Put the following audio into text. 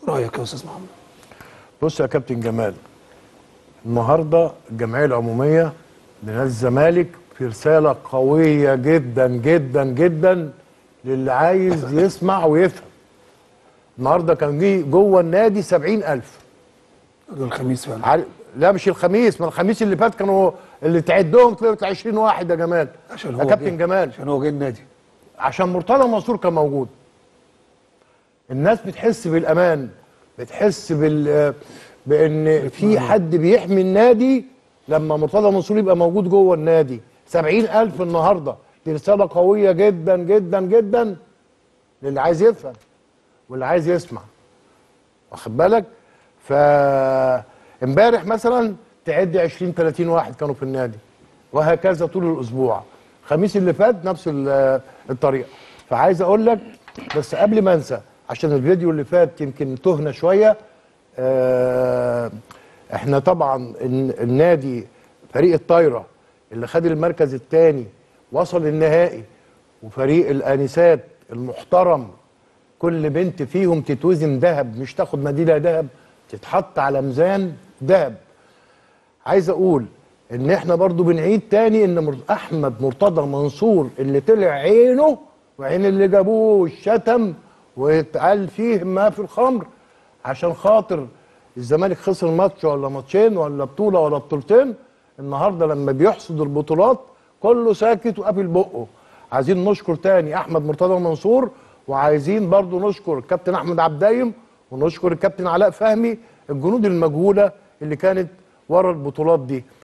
رايك يا استاذ محمد بص يا كابتن جمال النهارده الجمعيه العموميه لنادي الزمالك في رساله قويه جدا جدا جدا للي عايز يسمع ويفهم النهارده كان جه جوه النادي 70000 ده الخميس فعلا عارف لا مش الخميس ما الخميس اللي فات كانوا اللي تعدهم طلعوا 20 واحد يا جمال عشان يا هو كابتن جه. جمال عشان هو جه النادي عشان مرتضى منصور كان موجود الناس بتحس بالامان بتحس بال بان في حد بيحمي النادي لما مرتضى منصور يبقى موجود جوه النادي سبعين ألف النهارده دي رساله قويه جدا جدا جدا للي عايز يفهم واللي عايز يسمع واخد بالك ف امبارح مثلا تعد 20 30 واحد كانوا في النادي وهكذا طول الاسبوع الخميس اللي فات نفس ال- الطريقه فعايز اقول لك بس قبل ما انسى عشان الفيديو اللي فات يمكن تهنا شويه آه، احنا طبعا الن- النادي فريق الطايره اللي خد المركز الثاني وصل النهائي وفريق الانسات المحترم كل بنت فيهم تتوزن ذهب مش تاخد ميداليه ذهب تتحط على ميزان ذهب عايز اقول ان احنا برضو بنعيد تاني ان مر- احمد مرتضى منصور اللي طلع عينه وعين اللي جابوه والشتم واتقال فيه ما في الخمر عشان خاطر الزمالك خسر ماتش ولا ماتشين ولا بطوله ولا بطولتين النهارده لما بيحصد البطولات كله ساكت وقافل بقه عايزين نشكر تاني احمد مرتضى منصور وعايزين برضو نشكر الكابتن احمد عبدايم ونشكر الكابتن علاء فهمي الجنود المجهوله اللي كانت ورا البطولات دي